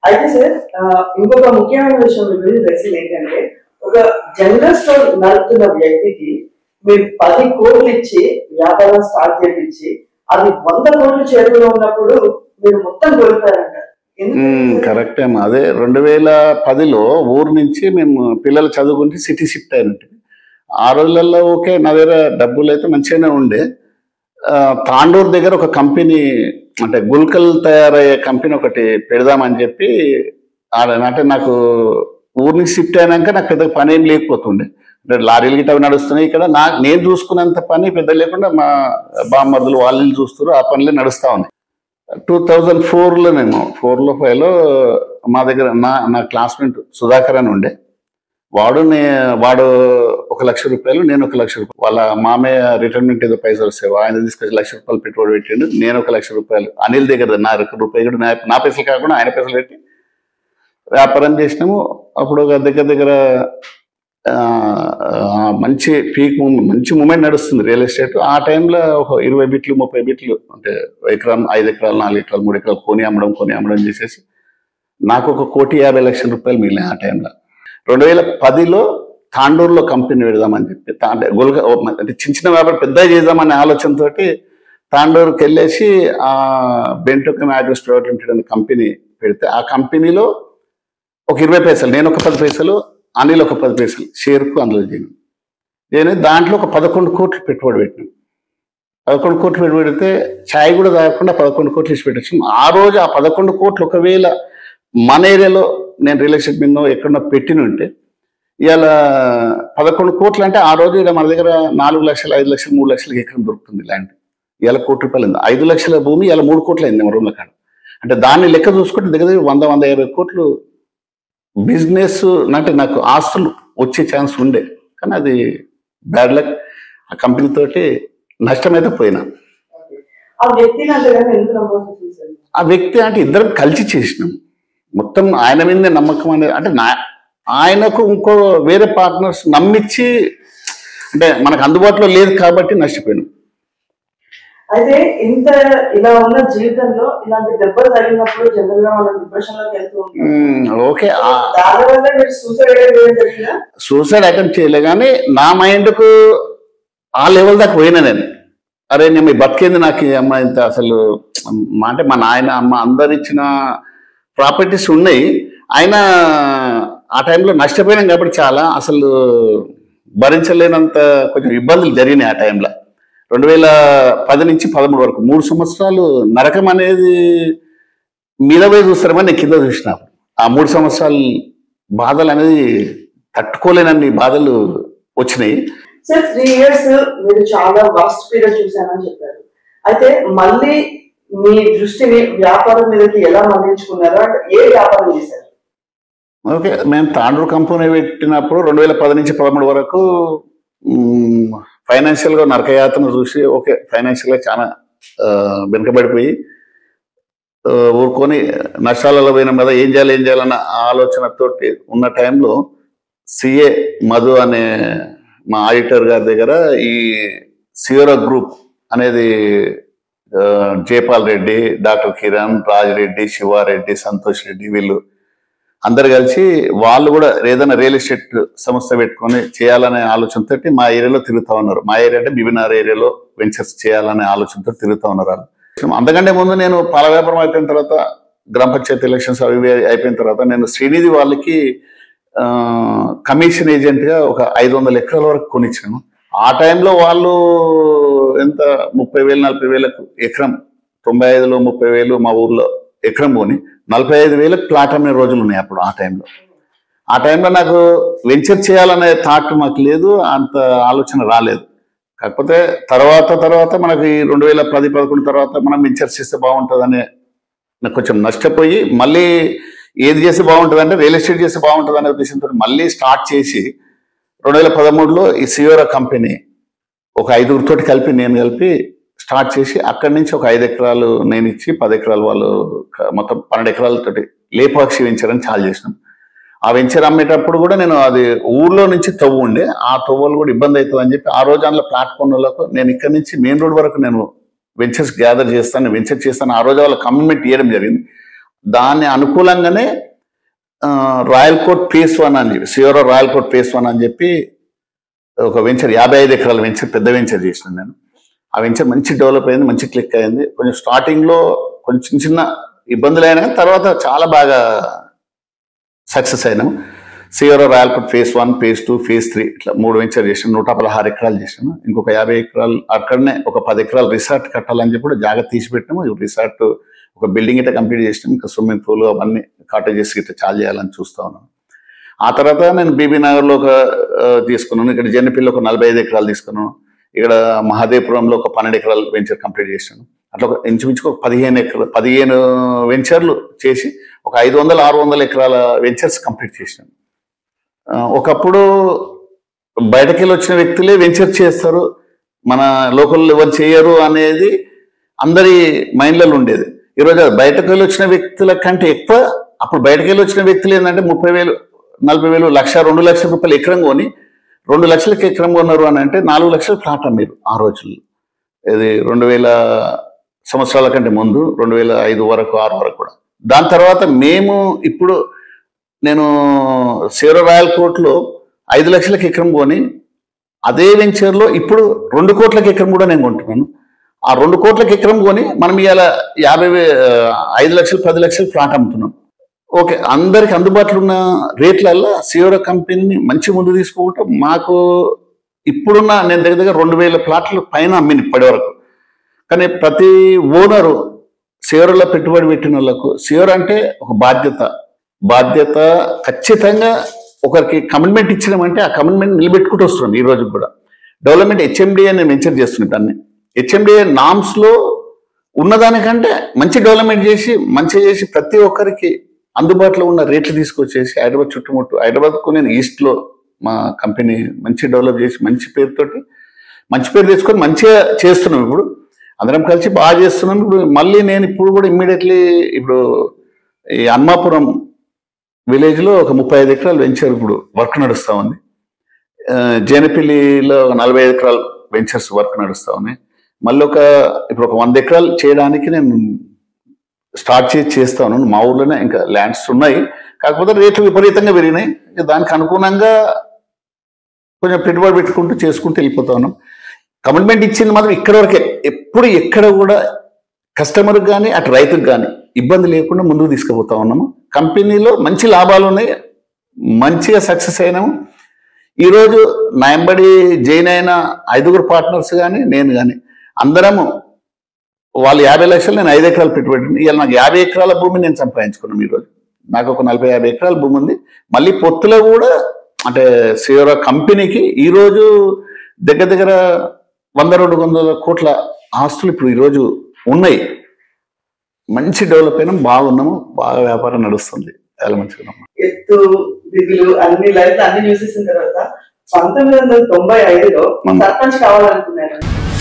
అయితే సార్ ఆ, ఇంకొక ముఖ్యమైన విషయం మీ గురించి తెలిసింది ఏంటంటే ఒక జనరల్ స్టోర్ నడుపుతున్న వ్యక్తికి మీరు పది కోట్లు ఇచ్చి వ్యాపారం స్టార్ట్ చేయించి అది వంద కోట్లు చేరువలో ఉన్నప్పుడు మీరు మొత్తం కోల్పోయారంట ఎందుకు? కరెక్ట్ ఏమో అదే రెండు వేల పదిలో ఊరు నుంచి మేము పిల్లలు చదువుకుంటే సిటీ షిఫ్ట్ అయినట్టు ఆ రోజులలో ఓకే నా దగ్గర డబ్బులు అయితే మంచిగానే ఉండే ఆ, తాండూరు దగ్గర ఒక కంపెనీ అంటే గుల్కల్ తయారయ్యే కంపెనీ ఒకటి పెడదామని చెప్పి ఆడ- అంటే నాకు ఊరు నుంచి షిఫ్ట్ అయినాక నాకు పెద్ద పని ఏం లేకపోతుండే అంటే లారీలు గిట్ట అవి నడుస్తున్నాయి ఇక్కడ నా నేను చూసుకున్నంత పని పెద్ద లేకుండా మా బామ్మర్దులు వాళ్ళు వీళ్ళు చూస్తారు ఆ పనులే నడుస్తా ఉన్నాయి టూ థౌజండ్ ఫోర్లోనేమో ఫోర్లో ఫైవ్లో మా దగ్గర నా నా క్లాస్మేట్ సుధాకర్ అని ఉండే వాడు నే వాడు ఒక లక్ష రూపాయలు నేను ఒక లక్ష రూపాయలు వాళ్ళ మామయ్య రిటైర్మెంట్ ఏదో పైసలు వస్తాయి ఆయన తీసుకొచ్చి లక్ష రూపాయలు పెట్టుబడి పెట్టిండు నేను ఒక లక్ష రూపాయలు అనిల్ దగ్గర నా ఒక రూపాయి కూడా నా- నా పైసలు కాకుండా ఆయన పైసలు పెట్టి వ్యాపారం చేసినాము అప్పుడు ఒక దగ్గర దగ్గర ఆ, ఆ, మంచి పీక్ మంచి మూమెంట్ నడుస్తుంది రియల్ ఎస్టేట్ ఆ టైంలో ఒక ఇరవై బిట్లు ముప్పై బిట్లు అంటే ఎకరం ఐదు ఎకరాలు నాలుగు ఎకరాలు మూడు ఎకరాలు కొని అమ్మడం కొని అమ్మడం చేసేసి నాకు ఒక కోటి యాభై లక్షల రూపాయలు మిగిలినాయి ఆ టైంలో రెండు వేల పదిలో తాండూరులో కంపెనీ పెడదామని చెప్పి తా- అంటే గొల్గ ఓ మ- అంటే చిన్న చిన్న వ్యాపారం పెద్ద చేద్దామనే ఆలోచనతోటి తాండూరుకి వెళ్ళేసి ఆ బెంటోకమ్ అగ్రిస్ ప్రైవేట్ లిమిటెడ్ అనే కంపెనీ పెడితే ఆ కంపెనీలో ఒక ఇరవై పైసలు నేను ఒక పది పైసలు అనిల్ ఒక పది పైసలు షేర్కు అందులో చేయను నేను దాంట్లో ఒక పదకొండు కోట్లు పెట్టుబడి పెట్టినాం పదకొండు కోట్లు పెట్టుబడి పెడితే ఛాయ్ కూడా తాగకుండా పదకొండు కోట్లు ఇచ్చి పెట్టచ్చు ఆ రోజు ఆ పదకొండు కోట్లు ఒకవేళ మన ఏరియాలో నేను రియల్ ఎస్టేట్ మీద ఎక్కడో పెట్టిన ఉంటే ఇవాళ పదకొండు కోట్లు అంటే ఆ రోజు ఈడ మన దగ్గర నాలుగు లక్షలు ఐదు లక్షలు మూడు లక్షలకి ఎకరం దొరుకుతుంది ల్యాండ్ ఇవాళ కోటి రూపాయలు అయింది ఐదు లక్షల భూమి ఇలా మూడు కోట్లు అయింది మా రూమ్ల కాడ అంటే దాన్ని లెక్క చూసుకుంటే దగ్గర దగ్గర వంద వంద యాభై కోట్లు బిజినెస్ అంటే నాకు ఆస్తులు వచ్చే ఛాన్స్ ఉండే కానీ అది బ్యాడ్ లక్ ఆ కంపెనీ తోటి నష్టమైతే పోయినా ఆ వ్యక్తిని అంతగానే ఎందుకు నమ్మకం చేశారు ఆ వ్యక్తి అంటే ఇద్దరం కలిసి చేసినాం మొత్తం ఆయన మీదే నమ్మకం అనేది అంటే నా ఆయనకు ఇంకో వేరే పార్ట్నర్స్ నమ్మించి అంటే మనకు అందుబాటులో లేదు కాబట్టి నష్టపోయినాం అయితే ఇంత ఇలా ఉన్న జీవితంలో ఇలాంటి దెబ్బలు తగిలినప్పుడు జనరల్ గా మనం డిప్రెషన్ లోకి వెళ్తూ ఉంటాం మ్మ్, ఓకే ఆ- దాని వల్ల మీరు సూసైడ్ చేయడం జరిగిందా సూసైడ్ అటెంప్ట్ చేయలే కానీ నా మైండ్కు ఆ లెవెల్ దాకా పోయినా నేను అరే నేను మీ బతికేంది నాకు ఈ అమ్మ ఇంత అసలు మా- అంటే మా నాయన అమ్మ అందరు ఇచ్చిన ప్రాపర్టీస్ ఉన్నాయి అయినా ఆ టైంలో నష్టపోయినాం కాబట్టి చాలా అసలు భరించలేనంత కొంచెం ఇబ్బందులు జరిగినాయి ఆ టైంలో రెండు వేల పది నుంచి పదమూడు వరకు మూడు సంవత్సరాలు నరకం అనేది మీద పోయి చూస్తారమని నేను కింద చూసిన ఆ మూడు సంవత్సరాలు బాధలు అనేది తట్టుకోలేనన్ని బాధలు వచ్చినాయి సార్ త్రీ ఇయర్స్ మీరు చాలా వర్స్ట్ పీరియడ్ చూశానని చెప్పారు అయితే మళ్ళీ మీ దృష్టిని వ్యాపారం మీదకి ఎలా మళ్లించుకున్నారు అంటే ఏ వ్యాపారం చేశారు ఓకే మేము తాండూరు కంపెనీ పెట్టినప్పుడు రెండు వేల పది నుంచి పదమూడు వరకు ఫైనాన్షియల్గా నరకయాతను చూసి ఓకే ఫైనాన్షియల్గా చాలా ఆ, వెనుకబడిపోయి ఆ, ఊరుకొని నష్టాలలో పోయినాం కదా ఏం చేయాలి ఏం చేయాలన్న ఆలోచనతోటి ఉన్న టైంలో సిఏ మధు అనే మా ఆడిటర్ గారి దగ్గర ఈ సియోరా గ్రూప్ అనేది ఆ, జయపాల్ రెడ్డి డాక్టర్ కిరణ్ రాజ్ రెడ్డి శివారెడ్డి సంతోష్ రెడ్డి వీళ్ళు అందరు కలిసి వాళ్ళు కూడా ఏదైనా రియల్ ఎస్టేట్ సంస్థ పెట్టుకొని చేయాలనే ఆలోచనతో మా ఏరియాలో తిరుగుతా ఉన్నారు మా ఏరియా అంటే బిబినార్ ఏరియాలో వెంచర్స్ చేయాలనే ఆలోచనతో తిరుగుతా ఉన్నారు వాళ్ళు అంతకంటే ముందు నేను పాల వ్యాపారం అయిపోయిన తర్వాత గ్రామ పంచాయతీ ఎలక్షన్స్ అవి ఇవి అయిపోయిన తర్వాత నేను శ్రీనిధి వాళ్ళకి ఆ, కమిషన్ ఏజెంట్ గా ఒక ఐదు వందల ఎకరాల వరకు కొనిచ్చాను ఆ టైంలో వాళ్ళు ఎంత ముప్పై వేలు నలభై వేలకు ఎకరం తొంభై ఐదులో ముప్పై వేలు మా ఊర్లో ఎకరం కొని నలభై ఐదు వేలకు ప్లాట్ అమ్మే రోజులు ఉన్నాయి అప్పుడు ఆ టైంలో ఆ టైంలో నాకు వెంచర్ చేయాలనే థాట్ మాకు లేదు అంత ఆలోచన రాలేదు కాకపోతే తర్వాత తర్వాత మనకి రెండు వేల పది పదకొండు తర్వాత మనం వెంచర్స్ చేస్తే బాగుంటుందనే నాకు కొంచెం నష్టపోయి మళ్ళీ ఏది చేస్తే బాగుంటుంది అంటే రియల్ ఎస్టేట్ చేస్తే బాగుంటుంది అనే ఉద్దేశంతో మళ్ళీ స్టార్ట్ చేసి రెండు వేల పదమూడులో ఈ సియోరా కంపెనీ ఒక ఐదుగురితోటి కలిపి నేను కలిపి స్టార్ట్ చేసి అక్కడి నుంచి ఒక ఐదు ఎకరాలు నేను ఇచ్చి పది ఎకరాలు వాళ్ళు క- మొత్తం పన్నెండు ఎకరాలతోటి లేపాక్షి వెంచర్ అని చాలు చేసినాం ఆ వెంచర్ అమ్మేటప్పుడు కూడా నేను అది ఊర్లో నుంచి తవ్వు ఉండే ఆ తవ్వలు కూడా ఇబ్బంది అవుతుంది అని చెప్పి ఆ రోజు అందులో ప్లాట్ కొన్నోళ్ళకు నేను ఇక్కడ నుంచి మెయిన్ రోడ్ వరకు నేను వెంచర్స్ గ్యాదర్ చేస్తాను వెంచర్ చేస్తాను ఆ రోజు వాళ్ళ కమిట్మెంట్ ఇవ్వడం జరిగింది దాని అనుకూలంగానే ఆ, రాయల్ కోట్ ఫేస్ వన్ అని చెప్పి సియోరో రాయల్ కోట్ ఫేస్ వన్ అని చెప్పి ఒక వెంచర్ యాభై ఐదు ఎకరాల వెంచర్ పెద్ద వెంచర్ చేసినాను నేను ఆ వెంచర్ మంచి డెవలప్ అయింది మంచి క్లిక్ అయింది కొంచెం స్టార్టింగ్ లో కొంచెం చిన్న చిన్న ఇబ్బందులు అయినా కానీ తర్వాత చాలా బాగా సక్సెస్ అయినాము సియోరో royal court phase one phase two phase three ఇట్లా మూడు వెంచర్ చేసాను నూట పదహారు ఎకరాలు చేసాను ఇంకొక యాభై ఎకరాలు అక్కడనే ఒక పది ఎకరాలు రిసార్ట్ కట్టాలని చెప్పి కూడా జాగ్రత్త తీసి పెట్టాము ఈ రిసార్ట్ ఒక బిల్డింగ్ ఇట్లా కంప్లీట్ చేసినాం ఇంకా స్విమ్మింగ్ పూల్ అవన్నీ కాటేజెస్ ఇట్లా చాలు చేయాలని చూస్తా ఉన్నాను ఆ తర్వాత నేను బీబీ నగర్లో ఒక ఆ, తీసుకున్నాను ఇక్కడ జెన్నపిల్లి ఒక నలభై ఐదు ఎకరాలు తీసుకున్నాను ఇక్కడ మహాదేపురంలో ఒక పన్నెండు ఎకరాలు వెంచర్ కంప్లీట్ చేశాను అట్లా ఒక ఇంచుమించుకు ఒక పదిహేను ఎకరాలు పదిహేను వెంచర్లు చేసి ఒక ఐదు వందల ఆరు వందల ఎకరాల వెంచర్స్ కంప్లీట్ చేశాను ఆ, ఒకప్పుడు బయటకు వెళ్ళి వచ్చిన వ్యక్తులే వెంచర్ చేస్తారు మన లోకల్ ఎవరు చేయరు అనేది అందరి మైండ్లలో ఉండేది ఈరోజు అది బయటకు వెళ్ళి వచ్చిన వ్యక్తుల కంటే ఎక్కువ అప్పుడు బయటకు వెళ్ళి వచ్చిన వ్యక్తులు ఏంటంటే ముప్పై వేలు నలభై వేలు లక్ష రెండు లక్షల రూపాయలు ఎకరం కొని రెండు లక్షలకి ఎకరం కొన్నారు అని అంటే నాలుగు లక్షలు ఫ్లాట్ అమ్మారు ఆ రోజుల్లో ఇది రెండు వేల సంవత్సరాల కంటే ముందు రెండు వేల ఐదు వరకు ఆరు వరకు కూడా దాని తర్వాత మేము ఇప్పుడు నేను సేరో రాయల్ కోర్టులో ఐదు లక్షలకి ఎకరం కొని అదే వెంచర్లో ఇప్పుడు రెండు కోట్లకి ఎకరం కూడా నేను కొంటున్నాను ఆ రెండు కోట్లకి ఎకరం కొని మనం ఇవాళ యాభై వే ఐదు లక్షలు పది లక్షలు ఫ్లాట్ అమ్ముతున్నాం ఓకే అందరికి అందుబాటులో ఉన్న రేట్లల్లో సియోరా కంపెనీని మంచి ముందు తీసుకుంటాం మాకు ఇప్పుడున్న నేను దగ్గర దగ్గర రెండు వేల ప్లాట్ల పైన అమ్మిన ఇప్పటి వరకు కానీ ప్రతి ఓనరు సియోరలో పెట్టుబడి పెట్టిన వాళ్ళకు సియోర్ అంటే ఒక బాధ్యత బాధ్యత ఖచ్చితంగా ఒకరికి కమిట్మెంట్ ఇచ్చినామంటే ఆ కమిట్మెంట్ నిలబెట్టుకుంటూ వస్తున్నాం ఈ రోజు కూడా డెవలప్మెంట్ హెచ్ఎండిఏ నేను మెన్షన్ చేస్తున్నాను దాన్ని హెచ్ఎండిఏ నామ్స్లో ఉన్నదానికంటే మంచి డెవలప్మెంట్ చేసి మంచిగా చేసి ప్రతి ఒక్కరికి అందుబాటులో ఉన్న రేట్లు తీసుకొచ్చేసి హైదరాబాద్ చుట్టుముట్టు హైదరాబాద్కు నేను ఈస్ట్లో మా కంపెనీ మంచి డెవలప్ చేసి మంచి పేరుతోటి మంచి పేరు తెచ్చుకొని మంచిగా చేస్తున్నాం ఇప్పుడు అందరం కలిసి బాగా చేస్తున్నాం ఇప్పుడు మళ్ళీ నేను ఇప్పుడు కూడా ఇమ్మీడియట్లీ ఇప్పుడు ఈ అమ్మాపురం విలేజ్లో ఒక ముప్పై ఐదు ఎకరాలు వెంచర్ ఇప్పుడు వర్క్ నడుస్తూ ఉంది ఆ, జేనపల్లిలో ఒక నలభై ఐదు ఎకరాలు వెంచర్స్ వర్క్ నడుస్తూ ఉన్నాయి మళ్ళీ ఒక ఇప్పుడు ఒక వంద ఎకరాలు చేయడానికి నేను స్టార్ట్ చేసి చేస్తా ఉన్నాను మా ఊర్లోనే ఇంకా ల్యాండ్స్ ఉన్నాయి కాకపోతే రేట్లు విపరీతంగా పెరిగినాయి ఇక దానికి అనుగుణంగా కొంచెం పెట్టుబడి పెట్టుకుంటూ చేసుకుంటూ వెళ్ళిపోతా ఉన్నాం కమిట్మెంట్ ఇచ్చింది మాత్రం ఇక్కడ వరకే ఎప్పుడు ఎక్కడ కూడా కస్టమర్కి కానీ అటు రైతుకు కానీ ఇబ్బంది లేకుండా ముందుకు తీసుకుపోతా ఉన్నాము కంపెనీలో మంచి లాభాలు ఉన్నాయి మంచిగా సక్సెస్ అయినాము ఈరోజు నాయంబడి జైన్ అయిన ఐదుగురు పార్ట్నర్స్ కానీ నేను కానీ అందరము వాళ్ళు యాభై లక్షలు నేను ఐదు ఎకరాలు పెట్టుబడి ఇవాళ నాకు యాభై ఎకరాల భూమి నేను సంపాదించుకున్నాను ఈరోజు నాకు ఒక నలభై యాభై ఎకరాల భూమి ఉంది మళ్ళీ పొత్తులో కూడా అంటే సియోరా కంపెనీకి ఈరోజు దగ్గర దగ్గర వంద రెండు వందల కోట్ల ఆస్తులు ఇప్పుడు ఈరోజు ఉన్నాయి మంచి డెవలప్ అయినాం బాగున్నాము బాగా వ్యాపారం నడుస్తుంది చాలా మంచిగా ఉన్నాం. ఎత్తు దిగులు అన్ని లైఫ్ అన్ని చూసేసిన తర్వాత పంతొమ్మిది వందల తొంభై ఐదులో మ్మ్. సర్పంచ్ కావాలనుకున్నాను